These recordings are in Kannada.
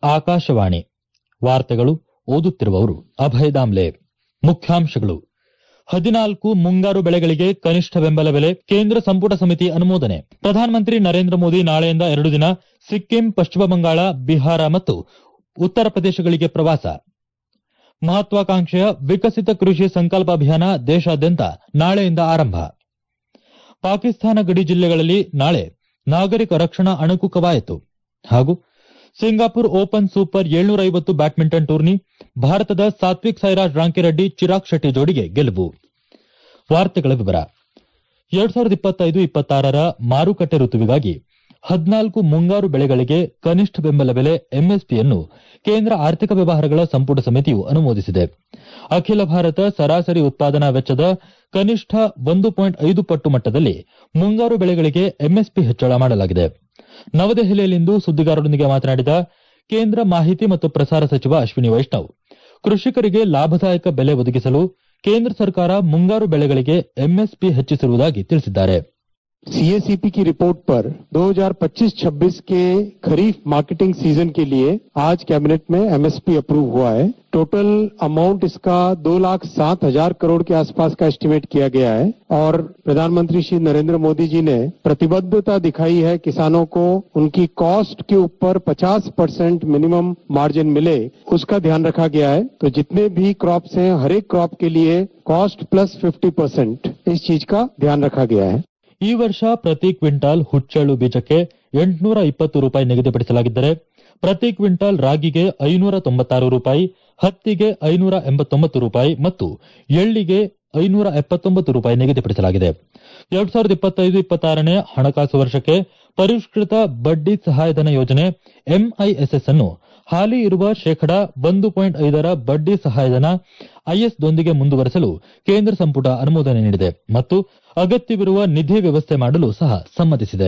ಆಕಾಶವಾಣಿ ವಾರ್ತೆಗಳು ಓದುತ್ತಿರುವವರು ಅಭಯ ದಾಮ್ಲೆ ಮುಖ್ಯಾಂಶಗಳು ಹದಿನಾಲ್ಕು ಮುಂಗಾರು ಬೆಳೆಗಳಿಗೆ ಕನಿಷ್ಠ ಬೆಂಬಲ ಬೆಲೆ ಕೇಂದ್ರ ಸಂಪುಟ ಸಮಿತಿ ಅನುಮೋದನೆ ಪ್ರಧಾನಮಂತ್ರಿ ನರೇಂದ್ರ ಮೋದಿ ನಾಳೆಯಿಂದ ಎರಡು ದಿನ ಸಿಕ್ಕಿಂ ಪಶ್ಚಿಮ ಬಂಗಾಳ ಬಿಹಾರ ಮತ್ತು ಉತ್ತರ ಪ್ರದೇಶಗಳಿಗೆ ಪ್ರವಾಸ ಮಹತ್ವಾಕಾಂಕ್ಷೆಯ ವಿಕಸಿತ ಕೃಷಿ ಸಂಕಲ್ಪ ಅಭಿಯಾನ ದೇಶಾದ್ಯಂತ ನಾಳೆಯಿಂದ ಆರಂಭ ಪಾಕಿಸ್ತಾನ ಗಡಿ ಜಿಲ್ಲೆಗಳಲ್ಲಿ ನಾಳೆ ನಾಗರಿಕ ರಕ್ಷಣಾ ಅಣುಕು ಕವಾಯತು ಹಾಗೂ ಸಿಂಗಾಪುರ್ ಓಪನ್ ಸೂಪರ್ ಏಳ್ನೂರ ಐವತ್ತು ಬ್ಯಾಡ್ಮಿಂಟನ್ ಟೂರ್ನಿ ಭಾರತದ ಸಾತ್ವಿಕ್ ಸಾಯಿರಾಜ್ ರಾಂಕಿರೆಡ್ಡಿ ಚಿರಾಗ್ ಶೆಟ್ಟಿ ಜೋಡಿಗೆ ಗೆಲುವು ವಾರ್ತೆಗಳ ವಿವರ ಎರಡ್ ಸಾವಿರದ ಇಪ್ಪತ್ತೈದು ಇಪ್ಪತ್ತಾರರ ಮಾರುಕಟ್ಟೆ ಋತುವಿಗಾಗಿ ಹದಿನಾಲ್ಕು ಮುಂಗಾರು ಬೆಳೆಗಳಿಗೆ ಕನಿಷ್ಠ ಬೆಂಬಲ ಬೆಲೆ ಎಂಎಸ್ಪಿಯನ್ನು ಕೇಂದ್ರ ಆರ್ಥಿಕ ವ್ಯವಹಾರಗಳ ಸಂಪುಟ ಸಮಿತಿಯು ಅನುಮೋದಿಸಿದೆ ಅಖಿಲ ಭಾರತ ಸರಾಸರಿ ಉತ್ಪಾದನಾ ವೆಚ್ಚದ ಕನಿಷ್ಠ ಒಂದು ಪಾಯಿಂಟ್ ಐದು ಪಟ್ಟು ಮಟ್ಟದಲ್ಲಿ ಮುಂಗಾರು ಬೆಳೆಗಳಿಗೆ ಎಂಎಸ್ಪಿ ಹೆಚ್ಚಳ ಮಾಡಲಾಗಿದೆ ನವದೆಹಲಿಯಲ್ಲಿಂದು ಸುದ್ದಿಗಾರರೊಂದಿಗೆ ಮಾತನಾಡಿದ ಕೇಂದ್ರ ಮಾಹಿತಿ ಮತ್ತು ಪ್ರಸಾರ ಸಚಿವ ಅಶ್ವಿನಿ ವೈಷ್ಣವ್ ಕೃಷಿಕರಿಗೆ ಲಾಭದಾಯಕ ಬೆಲೆ ಒದಗಿಸಲು ಕೇಂದ್ರ ಸರ್ಕಾರ ಮುಂಗಾರು ಬೆಳೆಗಳಿಗೆ ಎಂಎಸ್ಪಿ ಹೆಚ್ಚಿಸಿರುವುದಾಗಿ ತಿಳಿಸಿದ್ದಾರೆ सीएसीपी की रिपोर्ट पर 2025-26 के खरीफ मार्केटिंग सीजन के लिए आज कैबिनेट में एमएसपी अप्रूव हुआ है टोटल अमाउंट इसका दो लाख सात हजार करोड़ के आसपास का एस्टिमेट किया गया है और प्रधानमंत्री श्री नरेंद्र मोदी जी ने प्रतिबद्धता दिखाई है किसानों को उनकी कॉस्ट के ऊपर 50 परसेंट मिनिमम मार्जिन मिले उसका ध्यान रखा गया है तो जितने भी क्रॉप्स हैं हर एक क्रॉप के लिए कॉस्ट प्लस 50 परसेंट इस चीज का ध्यान रखा गया है ಈ ವರ್ಷ ಪ್ರತಿ ಕ್ವಿಂಟಾಲ್ ಹುಚ್ಚೆಳ್ಳು ಬೀಜಕ್ಕೆ ಎಂಟುನೂರ ಇಪ್ಪತ್ತು ರೂಪಾಯಿ ನಿಗದಿಪಡಿಸಲಾಗಿದ್ದರೆ ಪ್ರತಿ ಕ್ವಿಂಟಾಲ್ ರಾಗಿಗೆ ಐನೂರ ತೊಂಬತ್ತಾರು ರೂಪಾಯಿ ಹತ್ತಿಗೆ ಐನೂರ ಎಂಬತ್ತೊಂಬತ್ತು ರೂಪಾಯಿ ಮತ್ತು ಎಳ್ಳಿಗೆ ಐನೂರ ಎಪ್ಪತ್ತೊಂಬತ್ತು ರೂಪಾಯಿ ನಿಗದಿಪಡಿಸಲಾಗಿದೆ ಎರಡ್ ಸಾವಿರದ ಇಪ್ಪತ್ತೈದು ಇಪ್ಪತ್ತಾರನೇ ಹಣಕಾಸು ವರ್ಷಕ್ಕೆ ಪರಿಷ್ಕೃತ ಬಡ್ಡಿ ಸಹಾಯಧನ ಯೋಜನೆ ಎಂಐಎಸ್ಎಸ್ ಅನ್ನು ಹಾಲಿ ಇರುವ ಶೇಕಡ ಒಂದು ಪಾಯಿಂಟ್ ಐದರ ಬಡ್ಡಿ ಸಹಾಯಧನ ಐಎಸ್ದೊಂದಿಗೆ ಮುಂದುವರೆಸಲು ಕೇಂದ್ರ ಸಂಪುಟ ಅನುಮೋದನೆ ನೀಡಿದೆ ಮತ್ತು ಅಗತ್ಯವಿರುವ ನಿಧಿ ವ್ಯವಸ್ಥೆ ಮಾಡಲು ಸಹ ಸಮ್ಮತಿಸಿದೆ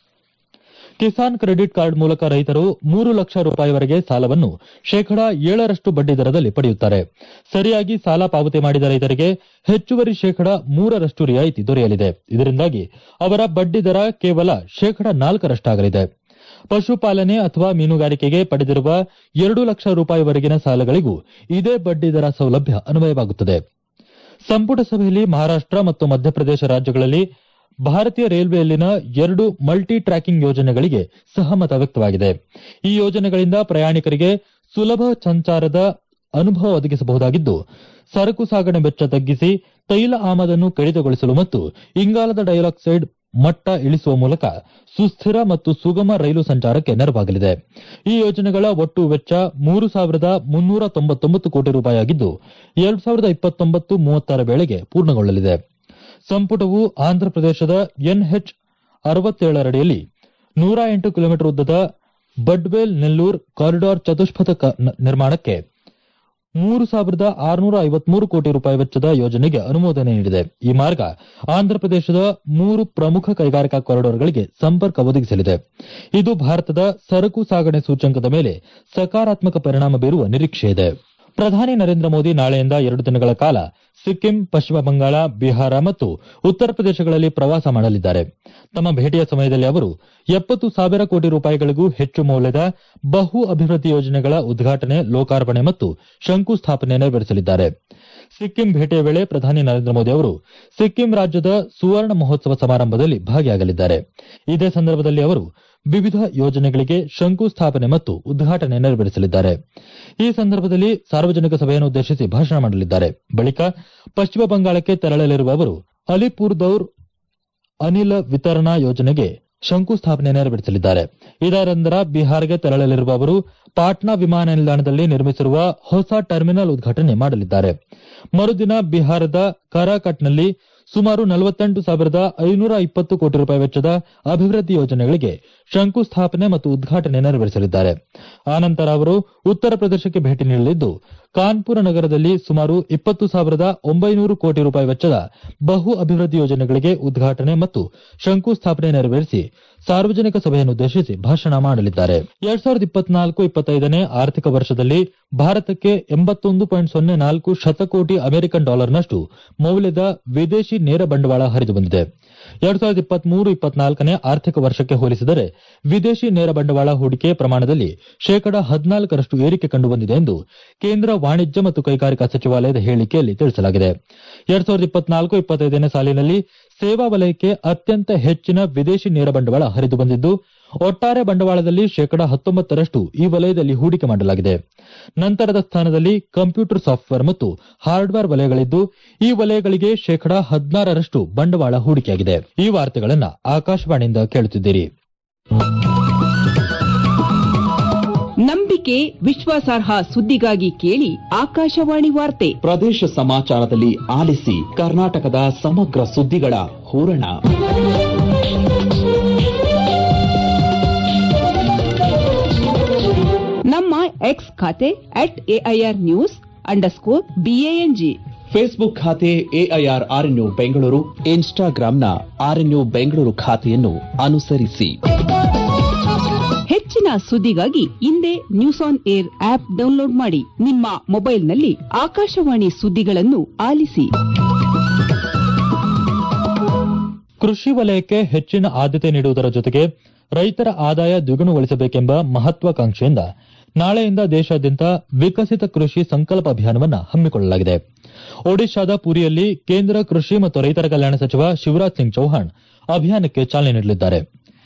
ಕಿಸಾನ್ ಕ್ರೆಡಿಟ್ ಕಾರ್ಡ್ ಮೂಲಕ ರೈತರು ಮೂರು ಲಕ್ಷ ರೂಪಾಯಿವರೆಗೆ ಸಾಲವನ್ನು ಶೇಕಡಾ ಏಳರಷ್ಟು ಬಡ್ಡಿ ದರದಲ್ಲಿ ಪಡೆಯುತ್ತಾರೆ ಸರಿಯಾಗಿ ಸಾಲ ಪಾವತಿ ಮಾಡಿದ ರೈತರಿಗೆ ಹೆಚ್ಚುವರಿ ಶೇಕಡಾ ಮೂರರಷ್ಟು ರಿಯಾಯಿತಿ ದೊರೆಯಲಿದೆ ಇದರಿಂದಾಗಿ ಅವರ ಬಡ್ಡಿ ದರ ಕೇವಲ ಶೇಕಡಾ ನಾಲ್ಕರಷ್ಟಾಗಲಿದೆ ಪಶುಪಾಲನೆ ಅಥವಾ ಮೀನುಗಾರಿಕೆಗೆ ಪಡೆದಿರುವ ಎರಡು ಲಕ್ಷ ರೂಪಾಯಿವರೆಗಿನ ಸಾಲಗಳಿಗೂ ಇದೇ ಬಡ್ಡಿ ದರ ಸೌಲಭ್ಯ ಅನ್ವಯವಾಗುತ್ತದೆ ಸಂಪುಟ ಸಭೆಯಲ್ಲಿ ಮಹಾರಾಷ್ಟ ಮತ್ತು ಮಧ್ಯಪ್ರದೇಶ ರಾಜ್ಯಗಳಲ್ಲಿ ಭಾರತೀಯ ರೈಲ್ವೆಯಲ್ಲಿನ ಎರಡು ಮಲ್ಟಿ ಟ್ರ್ಯಾಕಿಂಗ್ ಯೋಜನೆಗಳಿಗೆ ಸಹಮತ ವ್ಯಕ್ತವಾಗಿದೆ ಈ ಯೋಜನೆಗಳಿಂದ ಪ್ರಯಾಣಿಕರಿಗೆ ಸುಲಭ ಸಂಚಾರದ ಅನುಭವ ಒದಗಿಸಬಹುದಾಗಿದ್ದು ಸರಕು ಸಾಗಣೆ ವೆಚ್ಚ ತಗ್ಗಿಸಿ ತೈಲ ಆಮದನ್ನು ಕಡಿತಗೊಳಿಸಲು ಮತ್ತು ಇಂಗಾಲದ ಡೈಆಕ್ಸೈಡ್ ಮಟ್ಟ ಇಳಿಸುವ ಮೂಲಕ ಸುಸ್ಥಿರ ಮತ್ತು ಸುಗಮ ರೈಲು ಸಂಚಾರಕ್ಕೆ ನೆರವಾಗಲಿದೆ ಈ ಯೋಜನೆಗಳ ಒಟ್ಟು ವೆಚ್ಚ ಮೂರು ಸಾವಿರದ ಮುನ್ನೂರ ತೊಂಬತ್ತೊಂಬತ್ತು ಕೋಟಿ ರೂಪಾಯಿಯಾಗಿದ್ದು ಎರಡು ಸಾವಿರದ ಇಪ್ಪತ್ತೊಂಬತ್ತು ಮೂವತ್ತರ ವೇಳೆಗೆ ಪೂರ್ಣಗೊಳ್ಳಲಿದೆ ಸಂಪುಟವು ಆಂಧ್ರಪ್ರದೇಶದ ಎನ್ಎಚ್ ಅರವತ್ತೇಳರಡಿಯಲ್ಲಿ ನೂರ ಎಂಟು ಕಿಲೋಮೀಟರ್ ಉದ್ದದ ಬಡ್ವೇಲ್ ನೆಲ್ಲೂರ್ ಕಾರಿಡಾರ್ ಚತುಷ್ಪಥ ನಿರ್ಮಾಣಕ್ಕೆ ಮೂರು ಸಾವಿರದ ಆರುನೂರ ಐವತ್ಮೂರು ಕೋಟಿ ರೂಪಾಯಿ ವೆಚ್ಚದ ಯೋಜನೆಗೆ ಅನುಮೋದನೆ ನೀಡಿದೆ ಈ ಮಾರ್ಗ ಆಂಧ್ರಪ್ರದೇಶದ ಮೂರು ಪ್ರಮುಖ ಕೈಗಾರಿಕಾ ಕಾರಿಡಾರ್ಗಳಿಗೆ ಸಂಪರ್ಕ ಒದಗಿಸಲಿದೆ ಇದು ಭಾರತದ ಸರಕು ಸಾಗಣೆ ಸೂಚ್ಯಂಕದ ಮೇಲೆ ಸಕಾರಾತ್ಮಕ ಪರಿಣಾಮ ಬೀರುವ ನಿರೀಕ್ಷೆಯಿದೆ ಪ್ರಧಾನಿ ನರೇಂದ್ರ ಮೋದಿ ನಾಳೆಯಿಂದ ಎರಡು ದಿನಗಳ ಕಾಲ ಸಿಕ್ಕಿಂ ಪಶ್ಚಿಮ ಬಂಗಾಳ ಬಿಹಾರ ಮತ್ತು ಉತ್ತರ ಪ್ರದೇಶಗಳಲ್ಲಿ ಪ್ರವಾಸ ಮಾಡಲಿದ್ದಾರೆ ತಮ್ಮ ಭೇಟಿಯ ಸಮಯದಲ್ಲಿ ಅವರು ಎಪ್ಪತ್ತು ಸಾವಿರ ಕೋಟಿ ರೂಪಾಯಿಗಳಿಗೂ ಹೆಚ್ಚು ಮೌಲ್ಯದ ಬಹು ಅಭಿವೃದ್ಧಿ ಯೋಜನೆಗಳ ಉದ್ಘಾಟನೆ ಲೋಕಾರ್ಪಣೆ ಮತ್ತು ಶಂಕುಸ್ಥಾಪನೆ ನೆರವೇರಿಸಲಿದ್ದಾರೆ ಸಿಕ್ಕಿಂ ಭೇಟಿಯ ವೇಳೆ ಪ್ರಧಾನಿ ನರೇಂದ್ರ ಮೋದಿ ಅವರು ಸಿಕ್ಕಿಂ ರಾಜ್ಯದ ಸುವರ್ಣ ಮಹೋತ್ಸವ ಸಮಾರಂಭದಲ್ಲಿ ಭಾಗಿಯಾಗಲಿದ್ದಾರೆ ಇದೇ ಸಂದರ್ಭದಲ್ಲಿ ಅವರು ವಿವಿಧ ಯೋಜನೆಗಳಿಗೆ ಶಂಕುಸ್ಥಾಪನೆ ಮತ್ತು ಉದ್ಘಾಟನೆ ನೆರವೇರಿಸಲಿದ್ದಾರೆ ಈ ಸಂದರ್ಭದಲ್ಲಿ ಸಾರ್ವಜನಿಕ ಸಭೆಯನ್ನು ಉದ್ದೇಶಿಸಿ ಭಾಷಣ ಮಾಡಲಿದ್ದಾರೆ ಬಳಿಕ ಪಶ್ಚಿಮ ಬಂಗಾಳಕ್ಕೆ ತೆರಳಲಿರುವ ಅವರು ಅಲಿಪುರ್ದೌರ್ ಅನಿಲ ವಿತರಣಾ ಯೋಜನೆಗೆ ಶಂಕುಸ್ಥಾಪನೆ ನೆರವೇರಿಸಲಿದ್ದಾರೆ ಇದರಂತರ ಬಿಹಾರ್ಗೆ ತೆರಳಲಿರುವ ಅವರು ಪಾಟ್ನಾ ವಿಮಾನ ನಿಲ್ದಾಣದಲ್ಲಿ ನಿರ್ಮಿಸಿರುವ ಹೊಸ ಟರ್ಮಿನಲ್ ಉದ್ಘಾಟನೆ ಮಾಡಲಿದ್ದಾರೆ ಮರುದಿನ ಬಿಹಾರದ ಕರಾಕಟ್ನಲ್ಲಿ ಸುಮಾರು ನಲವತ್ತೆಂಟು ಸಾವಿರದ ಐನೂರ ಇಪ್ಪತ್ತು ಕೋಟಿ ರೂಪಾಯಿ ವೆಚ್ಚದ ಅಭಿವೃದ್ಧಿ ಯೋಜನೆಗಳಿಗೆ ಶಂಕುಸ್ಥಾಪನೆ ಮತ್ತು ಉದ್ಘಾಟನೆ ನೆರವೇರಿಸಲಿದ್ದಾರೆ ಆನಂತರ ಅವರು ಉತ್ತರ ಪ್ರದೇಶಕ್ಕೆ ಭೇಟಿ ನೀಡಲಿದ್ದು ಕಾನ್ಪುರ ನಗರದಲ್ಲಿ ಸುಮಾರು ಇಪ್ಪತ್ತು ಸಾವಿರದ ಒಂಬೈನೂರು ಕೋಟಿ ರೂಪಾಯಿ ವೆಚ್ಚದ ಬಹು ಅಭಿವೃದ್ಧಿ ಯೋಜನೆಗಳಿಗೆ ಉದ್ಘಾಟನೆ ಮತ್ತು ಶಂಕುಸ್ಥಾಪನೆ ನೆರವೇರಿಸಿ ಸಾರ್ವಜನಿಕ ಸಭೆಯನ್ನುದ್ದೇಶಿಸಿ ಭಾಷಣ ಮಾಡಲಿದ್ದಾರೆ ಎರಡ್ ಸಾವಿರದ ಇಪ್ಪತ್ನಾಲ್ಕು ಇಪ್ಪತ್ತೈದನೇ ಆರ್ಥಿಕ ವರ್ಷದಲ್ಲಿ ಭಾರತಕ್ಕೆ ಎಂಬತ್ತೊಂದು ಪಾಯಿಂಟ್ ಸೊನ್ನೆ ನಾಲ್ಕು ಶತಕೋಟಿ ಅಮೆರಿಕನ್ ಡಾಲರ್ನಷ್ಟು ಮೌಲ್ಯದ ವಿದೇಶಿ ನೇರ ಬಂಡವಾಳ ಹರಿದು ಬಂದಿದೆ ಎರಡ್ ಸಾವಿರದ ಇಪ್ಪತ್ಮೂರು ಇಪ್ಪತ್ನಾಲ್ಕನೇ ಆರ್ಥಿಕ ವರ್ಷಕ್ಕೆ ಹೋಲಿಸಿದರೆ ವಿದೇಶಿ ನೇರ ಬಂಡವಾಳ ಹೂಡಿಕೆ ಪ್ರಮಾಣದಲ್ಲಿ ಶೇಕಡ ಹದಿನಾಲ್ಕರಷ್ಟು ಏರಿಕೆ ಕಂಡುಬಂದಿದೆ ಎಂದು ಕೇಂದ್ರ ವಾಣಿಜ್ಯ ಮತ್ತು ಕೈಗಾರಿಕಾ ಸಚಿವಾಲಯದ ಹೇಳಿಕೆಯಲ್ಲಿ ತಿಳಿಸಲಾಗಿದೆ ಎರಡ್ ಸಾವಿರದ ಇಪ್ಪತ್ನಾಲ್ಕು ಇಪ್ಪತ್ತೈದನೇ ಸಾಲಿನಲ್ಲಿ ಸೇವಾ ವಲಯಕ್ಕೆ ಅತ್ಯಂತ ಹೆಚ್ಚಿನ ವಿದೇಶಿ ನೇರ ಬಂಡವಾಳ ಹರಿದು ಬಂದಿದ್ದು ಒಟ್ಟಾರೆ ಬಂಡವಾಳದಲ್ಲಿ ಶೇಕಡ ಹತ್ತೊಂಬತ್ತರಷ್ಟು ಈ ವಲಯದಲ್ಲಿ ಹೂಡಿಕೆ ಮಾಡಲಾಗಿದೆ ನಂತರದ ಸ್ಥಾನದಲ್ಲಿ ಕಂಪ್ಯೂಟರ್ ಸಾಫ್ಟ್ವೇರ್ ಮತ್ತು ಹಾರ್ಡ್ವೇರ್ ವಲಯಗಳಿದ್ದು ಈ ವಲಯಗಳಿಗೆ ಶೇಕಡ ಹದಿನಾರರಷ್ಟು ಬಂಡವಾಳ ಹೂಡಿಕೆಯಾಗಿದೆ ಈ ವಾರ್ತೆಗಳನ್ನು ಆಕಾಶವಾಣಿಯಿಂದ ಕೇಳುತ್ತಿದ್ದೀರಿ ನಂಬಿಕೆ ವಿಶ್ವಾಸಾರ್ಹ ಸುದ್ದಿಗಾಗಿ ಕೇಳಿ ಆಕಾಶವಾಣಿ ವಾರ್ತೆ ಪ್ರದೇಶ ಸಮಾಚಾರದಲ್ಲಿ ಆಲಿಸಿ ಕರ್ನಾಟಕದ ಸಮಗ್ರ ಸುದ್ದಿಗಳ ಹೂರಣ ನಮ್ಮ ಎಕ್ಸ್ ಖಾತೆ at A I R news underscore B A N G Facebook ಖಾತೆ ಎಐಆರ್ ಆರ್ಎನ್ಯು ಬೆಂಗಳೂರು ಇನ್ಸ್ಟಾಗ್ರಾಂನ ಆರ್ಎನ್ಯು ಬೆಂಗಳೂರು ಖಾತೆಯನ್ನು ಅನುಸರಿಸಿ ಹೆಚ್ಚಿನ ಸುದ್ದಿಗಾಗಿ ಹಿಂದೆ news on air app download ಮಾಡಿ ನಿಮ್ಮ ಮೊಬೈಲ್ನಲ್ಲಿ ಆಕಾಶವಾಣಿ ಸುದ್ದಿಗಳನ್ನು ಆಲಿಸಿ ಕೃಷಿ ವಲಯಕ್ಕೆ ಹೆಚ್ಚಿನ ಆದ್ಯತೆ ನೀಡುವುದರ ಜೊತೆಗೆ ರೈತರ ಆದಾಯ ದ್ವಿಗುಣಗೊಳಿಸಬೇಕೆಂಬ ಮಹತ್ವಾಕಾಂಕ್ಷೆಯಿಂದ ನಾಳೆಯಿಂದ ದೇಶಾದ್ಯಂತ ವಿಕಸಿತ ಕೃಷಿ ಸಂಕಲ್ಪ ಅಭಿಯಾನವನ್ನು ಹಮ್ಮಿಕೊಳ್ಳಲಾಗಿದೆ ಒಡಿಶಾದ ಪುರಿಯಲ್ಲಿ ಕೇಂದ್ರ ಕೃಷಿ ಮತ್ತು ರೈತರ ಕಲ್ಯಾಣ ಸಚಿವ ಶಿವರಾಜ್ ಸಿಂಗ್ ಚೌಹಾಣ್ ಅಭಿಯಾನಕ್ಕೆ ಚಾಲನೆ ನೀಡಲಿದ್ದಾರೆ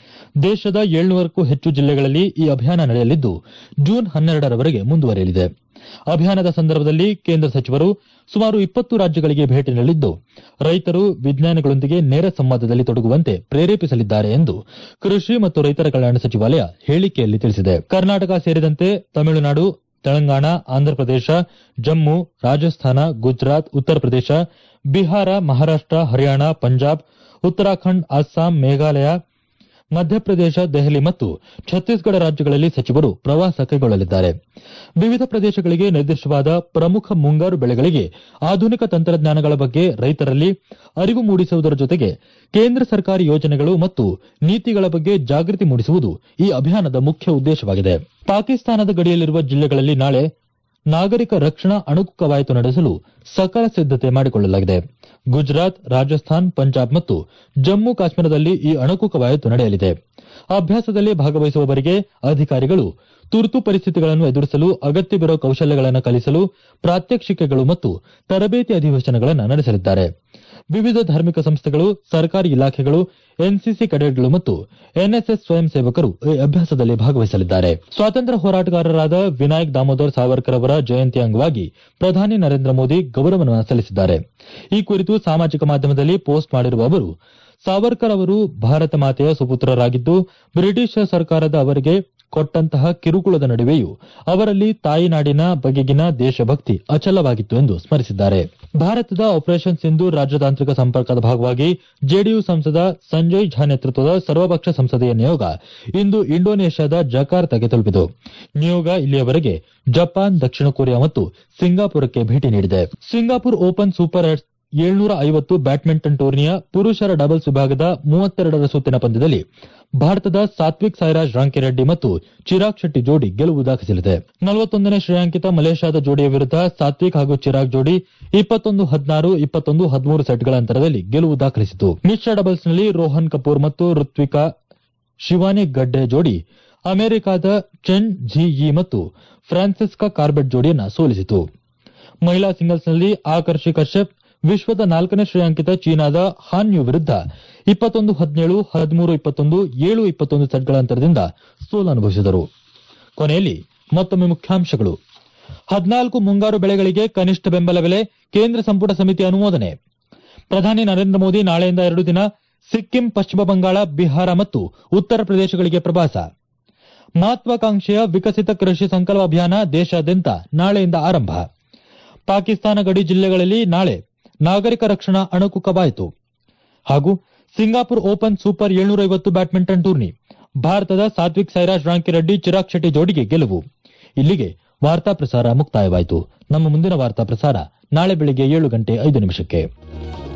ದೇಶದ ಏಳ್ನೂರಕ್ಕೂ ಹೆಚ್ಚು ಜಿಲ್ಲೆಗಳಲ್ಲಿ ಈ ಅಭಿಯಾನ ನಡೆಯಲಿದ್ದು ಜೂನ್ ಹನ್ನೆರಡರವರೆಗೆ ಮುಂದುವರಿಯಲಿದೆ ಅಭಿಯಾನದ ಸಂದರ್ಭದಲ್ಲಿ ಕೇಂದ್ರ ಸಚಿವರು ಸುಮಾರು ಇಪ್ಪತ್ತು ರಾಜ್ಯಗಳಿಗೆ ಭೇಟಿ ನೀಡಲಿದ್ದು ರೈತರು ವಿಜ್ಞಾನಿಗಳೊಂದಿಗೆ ನೇರ ಸಂವಾದದಲ್ಲಿ ತೊಡಗುವಂತೆ ಪ್ರೇರೇಪಿಸಲಿದ್ದಾರೆ ಎಂದು ಕೃಷಿ ಮತ್ತು ರೈತರ ಕಲ್ಯಾಣ ಸಚಿವಾಲಯ ಹೇಳಿಕೆಯಲ್ಲಿ ತಿಳಿಸಿದೆ ಕರ್ನಾಟಕ ಸೇರಿದಂತೆ ತಮಿಳುನಾಡು ತೆಲಂಗಾಣ ಆಂಧ್ರಪ್ರದೇಶ ಜಮ್ಮು ರಾಜಸ್ಥಾನ ಗುಜರಾತ್ ಉತ್ತರ ಪ್ರದೇಶ ಬಿಹಾರ ಮಹಾರಾಷ್ಟ ಹರಿಯಾಣ ಪಂಜಾಬ್ ಉತ್ತರಾಖಂಡ್ ಅಸ್ಸಾಂ ಮೇಘಾಲಯ ಮಧ್ಯಪ್ರದೇಶ ದೆಹಲಿ ಮತ್ತು ಛತ್ತೀಸ್ಗಢ ರಾಜ್ಯಗಳಲ್ಲಿ ಸಚಿವರು ಪ್ರವಾಸ ಕೈಗೊಳ್ಳಲಿದ್ದಾರೆ ವಿವಿಧ ಪ್ರದೇಶಗಳಿಗೆ ನಿರ್ದಿಷ್ಟವಾದ ಪ್ರಮುಖ ಮುಂಗಾರು ಬೆಳೆಗಳಿಗೆ ಆಧುನಿಕ ತಂತ್ರಜ್ಞಾನಗಳ ಬಗ್ಗೆ ರೈತರಲ್ಲಿ ಅರಿವು ಮೂಡಿಸುವುದರ ಜೊತೆಗೆ ಕೇಂದ್ರ ಸರ್ಕಾರಿ ಯೋಜನೆಗಳು ಮತ್ತು ನೀತಿಗಳ ಬಗ್ಗೆ ಜಾಗೃತಿ ಮೂಡಿಸುವುದು ಈ ಅಭಿಯಾನದ ಮುಖ್ಯ ಉದ್ದೇಶವಾಗಿದೆ ಪಾಕಿಸ್ತಾನದ ಗಡಿಯಲ್ಲಿರುವ ಜಿಲ್ಲೆಗಳಲ್ಲಿ ನಾಳೆ ನಾಗರಿಕ ರಕ್ಷಣಾ ಅಣುಕು ಕವಾಯತು ನಡೆಸಲು ಸಕಲ ಸಿದ್ದತೆ ಮಾಡಿಕೊಳ್ಳಲಾಗಿದೆ ಗುಜರಾತ್ ರಾಜಸ್ಥಾನ್ ಪಂಜಾಬ್ ಮತ್ತು ಜಮ್ಮು ಕಾಶ್ಮೀರದಲ್ಲಿ ಈ ಅಣುಕು ಕವಾಯತು ನಡೆಯಲಿದೆ ಅಭ್ಯಾಸದಲ್ಲಿ ಭಾಗವಹಿಸುವವರಿಗೆ ಅಧಿಕಾರಿಗಳು ತುರ್ತು ಪರಿಸ್ಥಿತಿಗಳನ್ನು ಎದುರಿಸಲು ಅಗತ್ಯವಿರುವ ಕೌಶಲ್ಯಗಳನ್ನು ಕಲಿಸಲು ಪ್ರಾತ್ಯಕ್ಷಿಕೆಗಳು ಮತ್ತು ತರಬೇತಿ ಅಧಿವೇಶನಗಳನ್ನು ನಡೆಸಲಿದ್ದಾರೆ ವಿವಿಧ ಧಾರ್ಮಿಕ ಸಂಸ್ಥೆಗಳು ಸರ್ಕಾರಿ ಇಲಾಖೆಗಳು ಎನ್ಸಿಸಿ ಕೆಡೆಟ್ಗಳು ಮತ್ತು ಎನ್ಎಸ್ಎಸ್ ಸ್ವಯಂ ಸೇವಕರು ಈ ಅಭ್ಯಾಸದಲ್ಲಿ ಭಾಗವಹಿಸಲಿದ್ದಾರೆ ಸ್ವಾತಂತ್ರ್ಯ ಹೋರಾಟಗಾರರಾದ ವಿನಾಯಕ್ ದಾಮೋದರ್ ಸಾವರ್ಕರ್ ಅವರ ಜಯಂತಿ ಅಂಗವಾಗಿ ಪ್ರಧಾನಿ ನರೇಂದ್ರ ಮೋದಿ ಗೌರವ ನಮನ ಸಲ್ಲಿಸಿದ್ದಾರೆ ಈ ಕುರಿತು ಸಾಮಾಜಿಕ ಮಾಧ್ಯಮದಲ್ಲಿ ಪೋಸ್ಟ್ ಮಾಡಿರುವ ಅವರು ಸಾವರ್ಕರ್ ಅವರು ಭಾರತ ಮಾತೆಯ ಸುಪುತ್ರರಾಗಿದ್ದು ಬ್ರಿಟಿಷ್ ಸರ್ಕಾರದ ಅವರಿಗೆ ಕೊಟ್ಟಂತಹ ಕಿರುಕುಳದ ನಡುವೆಯೂ ಅವರಲ್ಲಿ ತಾಯಿನಾಡಿನ ಬಗೆಗಿನ ದೇಶಭಕ್ತಿ ಅಚಲವಾಗಿತ್ತು ಎಂದು ಸ್ಮರಿಸಿದ್ದಾರೆ ಭಾರತದ ಆಪರೇಷನ್ ಸಿಂಧು ರಾಜತಾಂತ್ರಿಕ ಸಂಪರ್ಕದ ಭಾಗವಾಗಿ ಜೆಡಿಯು ಸಂಸದ ಸಂಜಯ್ ಝಾ ನೇತೃತ್ವದ ಸರ್ವಪಕ್ಷ ಸಂಸದೀಯ ನಿಯೋಗ ಇಂದು ಇಂಡೋನೇಷ್ಯಾದ ಜಕಾರ್ತಗೆ ತಲುಪಿತು ನಿಯೋಗ ಇಲ್ಲಿಯವರೆಗೆ ಜಪಾನ್ ದಕ್ಷಿಣ ಕೊರಿಯಾ ಮತ್ತು ಸಿಂಗಾಪುರಕ್ಕೆ ಭೇಟಿ ನೀಡಿದೆ ಸಿಂಗಾಪುರ್ ಓಪನ್ ಸೂಪರ್ ಏಳ್ನೂರ ಐವತ್ತು ಬ್ಯಾಡ್ಮಿಂಟನ್ ಟೂರ್ನಿಯ ಪುರುಷರ ಡಬಲ್ಸ್ ವಿಭಾಗದ ಮೂವತ್ತೆರಡರ ಸುತ್ತಿನ ಪಂದ್ಯದಲ್ಲಿ ಭಾರತದ ಸಾತ್ವಿಕ್ ಸಾಯಿರಾಜ್ ರಾಂಕಿರೆಡ್ಡಿ ಮತ್ತು ಚಿರಾಗ್ ಶೆಟ್ಟಿ ಜೋಡಿ ಗೆಲುವು ದಾಖಲಿಸಲಿದೆ ನಲವತ್ತೊಂದನೇ ಶ್ರೇಯಾಂಕಿತ ಮಲೇಷ್ಯಾದ ಜೋಡಿಯ ವಿರುದ್ಧ ಸಾತ್ವಿಕ್ ಹಾಗೂ ಚಿರಾಗ್ ಜೋಡಿ ಇಪ್ಪತ್ತೊಂದು ಹದಿನಾರು ಇಪ್ಪತ್ತೊಂದು ಹದಿಮೂರು ಸೆಟ್ಗಳ ಅಂತರದಲ್ಲಿ ಗೆಲುವು ದಾಖಲಿಸಿತು ಮಿಶ್ರ ಡಬಲ್ಸ್ನಲ್ಲಿ ರೋಹನ್ ಕಪೂರ್ ಮತ್ತು ಋತ್ವಿಕಾ ಶಿವಾನಿ ಗಡ್ಡೆ ಜೋಡಿ ಅಮೆರಿಕಾದ ಚೆನ್ ಝಿ ಯಿ ಮತ್ತು ಫ್ರಾನ್ಸಿಸ್ಕಾ ಕಾರ್ಬೆಟ್ ಜೋಡಿಯನ್ನ ಸೋಲಿಸಿತು ಮಹಿಳಾ ಸಿಂಗಲ್ಸ್ನಲ್ಲಿ ಆಕರ್ಷಿ ಕಶ್ಯಪ್ ವಿಶ್ವದ ನಾಲ್ಕನೇ ಶ್ರೇಯಾಂಕಿತ ಚೀನಾದ ಹಾನ್ ಯು ವಿರುದ್ಧ ಇಪ್ಪತ್ತೊಂದು ಹದಿನೇಳು ಹದಿಮೂರು ಇಪ್ಪತ್ತೊಂದು ಏಳು ಇಪ್ಪತ್ತೊಂದು ಸೆಟ್ಗಳ ಅಂತರದಿಂದ ಸೋಲನುಭವಿಸಿದರು ಕೊನೆಯಲ್ಲಿ ಮತ್ತೊಮ್ಮೆ ಮುಖ್ಯಾಂಶಗಳು ಹದಿನಾಲ್ಕು ಮುಂಗಾರು ಬೆಳೆಗಳಿಗೆ ಕನಿಷ್ಠ ಬೆಂಬಲ ಬೆಲೆ ಕೇಂದ್ರ ಸಂಪುಟ ಸಮಿತಿ ಅನುಮೋದನೆ ಪ್ರಧಾನಿ ನರೇಂದ್ರ ಮೋದಿ ನಾಳೆಯಿಂದ ಎರಡು ದಿನ ಸಿಕ್ಕಿಂ ಪಶ್ಚಿಮ ಬಂಗಾಳ ಬಿಹಾರ ಮತ್ತು ಉತ್ತರ ಪ್ರದೇಶಗಳಿಗೆ ಪ್ರವಾಸ ಮಹತ್ವಾಕಾಂಕ್ಷೆಯ ವಿಕಸಿತ ಕೃಷಿ ಸಂಕಲ್ಪ ಅಭಿಯಾನ ದೇಶಾದ್ಯಂತ ನಾಳೆಯಿಂದ ಆರಂಭ ಪಾಕಿಸ್ತಾನ ಗಡಿ ಜಿಲ್ಲೆಗಳಲ್ಲಿ ನಾಳೆ ನಾಗರಿಕ ರಕ್ಷಣಾ ಅಣುಕು ಕವಾಯಿತು ಹಾಗೂ ಸಿಂಗಾಪುರ್ ಓಪನ್ ಸೂಪರ್ ಏಳ್ನೂರ ಐವತ್ತು ಬ್ಯಾಡ್ಮಿಂಟನ್ ಟೂರ್ನಿ ಭಾರತದ ಸಾತ್ವಿಕ್ ಸೈರಾಜ್ ರಾಂಕಿರೆಡ್ಡಿ ಚಿರಾಗ್ ಶೆಟ್ಟಿ ಜೋಡಿಗೆ ಗೆಲುವು ಇಲ್ಲಿಗೆ ವಾರ್ತಾ ಪ್ರಸಾರ ಮುಕ್ತಾಯವಾಯಿತು ನಮ್ಮ ಮುಂದಿನ ವಾರ್ತಾ ಪ್ರಸಾರ ನಾಳೆ ಬೆಳಿಗ್ಗೆ ಏಳು ಗಂಟೆ ಐದು ನಿಮಿಷಕ್ಕೆ